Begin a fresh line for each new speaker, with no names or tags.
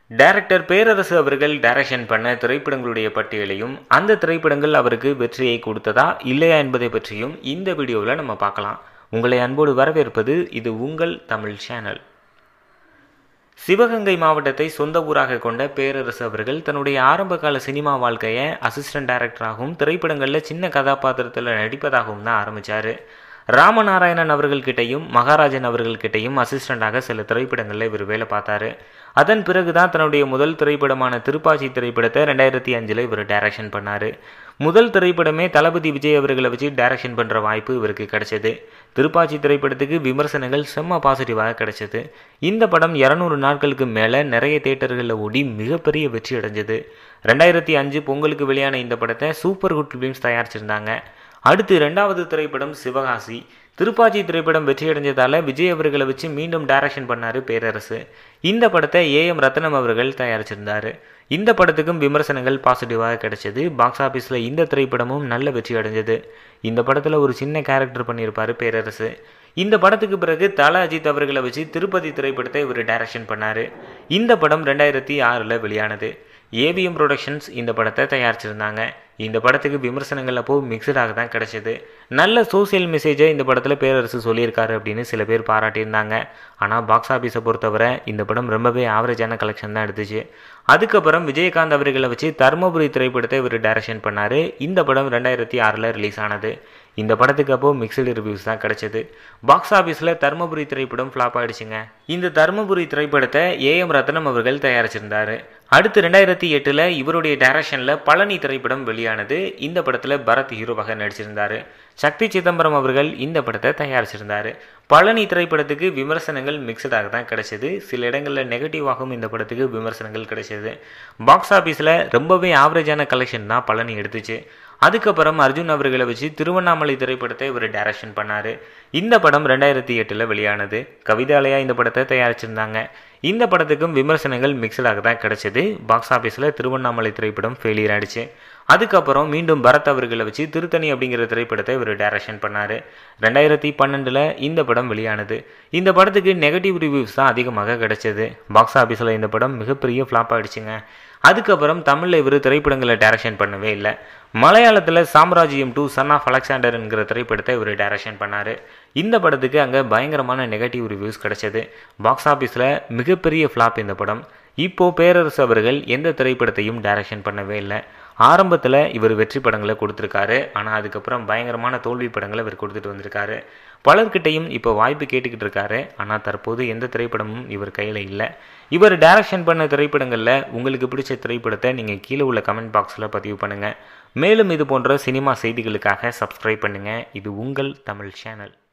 director பேரரசு அவர்கள் direction பண்ண திரைப்படங்களுடைய பட்டியலையும் அந்த திரைப்படங்கள் அவருக்கு வெற்றியை கொடுத்ததா இல்லையா என்பதை பற்றியும் இந்த வீடியோவில் நம்ம பார்க்கலாம் உங்களை அன்போடு வரவேற்பது இது உங்கள் தமிழ் சேனல் சிவகங்கை மாவட்டத்தை சொந்த ஊராக கொண்ட பேரரசு அவர்கள் தன்னுடைய ஆரம்பகால சினிமா வாழ்க்கையை அசிஸ்டன்ட் டைரக்டராகவும் திரைப்படங்களில் சின்ன கதாபாத்திரத்தில் நடிப்பதாகவும் தான் ஆரம்பித்தார் ராமநாராயணன் அவர்கள்கிட்டையும் மகாராஜன் அவர்கள்கிட்டையும் அசிஸ்டண்டாக சில திரைப்படங்களில் இவர் வேலை பார்த்தாரு அதன் பிறகு தான் தன்னுடைய முதல் திரைப்படமான திருப்பாச்சி திரைப்படத்தை ரெண்டாயிரத்தி அஞ்சில் இவர் டைரக்ஷன் பண்ணார் முதல் திரைப்படமே தளபதி விஜய் அவர்களை வச்சு டைரக்ஷன் பண்ணுற வாய்ப்பு இவருக்கு கிடைச்சது திருப்பாச்சி திரைப்படத்துக்கு விமர்சனங்கள் செம்ம பாசிட்டிவாக கிடைச்சது இந்த படம் இரநூறு நாட்களுக்கு மேலே நிறைய தேட்டர்களில் ஓடி மிகப்பெரிய வெற்றி அடைஞ்சது ரெண்டாயிரத்தி அஞ்சு பொங்கலுக்கு வெளியான இந்த படத்தை சூப்பர் குட் ஃபிலிம்ஸ் தயாரிச்சிருந்தாங்க அடுத்து ரெண்டாவது திரைப்படம் சிவகாசி திருப்பாச்சி திரைப்படம் வெற்றியடைஞ்சதால் விஜய் அவர்களை வச்சு மீண்டும் டைரக்ஷன் பண்ணார் பேரரசு இந்த படத்தை ஏஎம் ரத்னம் அவர்கள் தயாரிச்சிருந்தார் இந்த படத்துக்கும் விமர்சனங்கள் பாசிட்டிவாக கிடைச்சது பாக்ஸ் ஆஃபீஸில் இந்த திரைப்படமும் நல்ல வெற்றி அடைஞ்சது இந்த படத்தில் ஒரு சின்ன கேரக்டர் பண்ணியிருப்பார் பேரரசு இந்த படத்துக்கு பிறகு தல அஜித் அவர்களை வச்சு திருப்பதி திரைப்படத்தை இவர் டைரக்ஷன் பண்ணார் இந்த படம் ரெண்டாயிரத்தி ஆறில் வெளியானது ஏவிஎம் ப்ரொடக்ஷன்ஸ் இந்த படத்தை தயாரிச்சிருந்தாங்க இந்த படத்துக்கு விமர்சனங்கள் அப்போ மிக்சடாக தான் கிடைச்சது நல்ல சோசியல் மெசேஜை இந்த படத்தில் பேரரசு சொல்லியிருக்காரு அப்படின்னு சில பேர் பாராட்டியிருந்தாங்க ஆனால் பாக்ஸ் ஆஃபீஸை பொறுத்தவரை இந்த படம் ரொம்பவே ஆவரேஜான கலெக்ஷன் தான் எடுத்துச்சு அதுக்கப்புறம் விஜயகாந்த் அவர்களை வச்சு தருமபுரி திரைப்படத்தை இவர் டைரக்ஷன் பண்ணார் இந்த படம் ரெண்டாயிரத்தி ஆறில் ரிலீஸ் ஆனது இந்த படத்துக்கு அப்போ மிக்சடு ரிவ்யூஸ் தான் கிடைச்சது பாக்ஸ் ஆஃபீஸில் தருமபுரி திரைப்படம் ஃப்ளாப் ஆயிடுச்சுங்க இந்த தருமபுரி திரைப்படத்தை ஏஎம் ரத்னம் அவர்கள் தயாரிச்சிருந்தார் அடுத்து ரெண்டாயிரத்தி எட்டில் இவருடைய டைரக்ஷனில் பழனி திரைப்படம் வெளியானது இந்த படத்தில் பரத் ஹீரோவாக நடிச்சிருந்தார் சக்தி சிதம்பரம் அவர்கள் இந்த படத்தை தயாரிச்சிருந்தார் பழனி திரைப்படத்துக்கு விமர்சனங்கள் மிக்சடாக தான் கிடைச்சது சில இடங்களில் நெகட்டிவாகவும் இந்த படத்துக்கு விமர்சனங்கள் கிடைச்சது பாக்ஸ் ஆஃபீஸில் ரொம்பவே ஆவரேஜான கலெக்ஷன் தான் பழனி எடுத்துச்சு அதுக்கப்புறம் அர்ஜுன் அவர்களை வச்சு திருவண்ணாமலை திரைப்படத்தை இவர் டைரக்ஷன் பண்ணார் இந்த படம் ரெண்டாயிரத்தி எட்டில் வெளியானது கவிதாலயா இந்த படத்தை தயாரிச்சிருந்தாங்க இந்த படத்துக்கும் விமர்சனங்கள் மிக்சடாக தான் கிடைச்சது பாக்ஸ் ஆஃபீஸில் திருவண்ணாமலை திரைப்படம் ஃபெயிலியர் ஆயிடுச்சு அதுக்கப்புறம் மீண்டும் பரத் அவர்களை வச்சு திருத்தணி அப்படிங்கிற திரைப்படத்தை இவர் டைரக்ஷன் பண்ணார் ரெண்டாயிரத்தி பன்னெண்டில் இந்த படம் வெளியானது இந்த படத்துக்கு நெகட்டிவ் ரிவ்யூஸ் தான் அதிகமாக கிடைச்சது பாக்ஸ் ஆஃபீஸில் இந்த படம் மிகப்பெரிய ஃப்ளாப் ஆகிடுச்சுங்க அதுக்கப்புறம் தமிழில் இவர் திரைப்படங்களை டைரக்ஷன் பண்ணவே இல்லை மலையாளத்தில் சாம்ராஜ்யம் டூ சன் ஆஃப் அலெக்சாண்டர் என்கிற திரைப்படத்தை இவர் டைரக்ஷன் பண்ணார் இந்த படத்துக்கு அங்கே பயங்கரமான நெகட்டிவ் ரிவ்யூஸ் கிடைச்சது பாக்ஸ் ஆஃபீஸில் மிகப்பெரிய ஃப்ளாப் இந்த படம் இப்போது பேரரசு அவர்கள் எந்த திரைப்படத்தையும் டைரக்ஷன் பண்ணவே இல்லை ஆரம்பத்தில் இவர் வெற்றி படங்களை கொடுத்துருக்காரு ஆனால் அதுக்கப்புறம் பயங்கரமான தோல்வி படங்களை இவர் கொடுத்துட்டு வந்திருக்காரு பலர்கிட்டையும் இப்போ வாய்ப்பு கேட்டுக்கிட்டு இருக்காரு ஆனால் தற்போது எந்த திரைப்படமும் இவர் கையில் இல்லை இவர் டைரக்ஷன் பண்ண திரைப்படங்களில் உங்களுக்கு பிடிச்ச திரைப்படத்தை நீங்கள் கீழே உள்ள கமெண்ட் பாக்ஸில் பதிவு பண்ணுங்கள் மேலும் இது போன்ற சினிமா செய்திகளுக்காக சப்ஸ்கிரைப் பண்ணுங்கள் இது உங்கள் தமிழ் சேனல்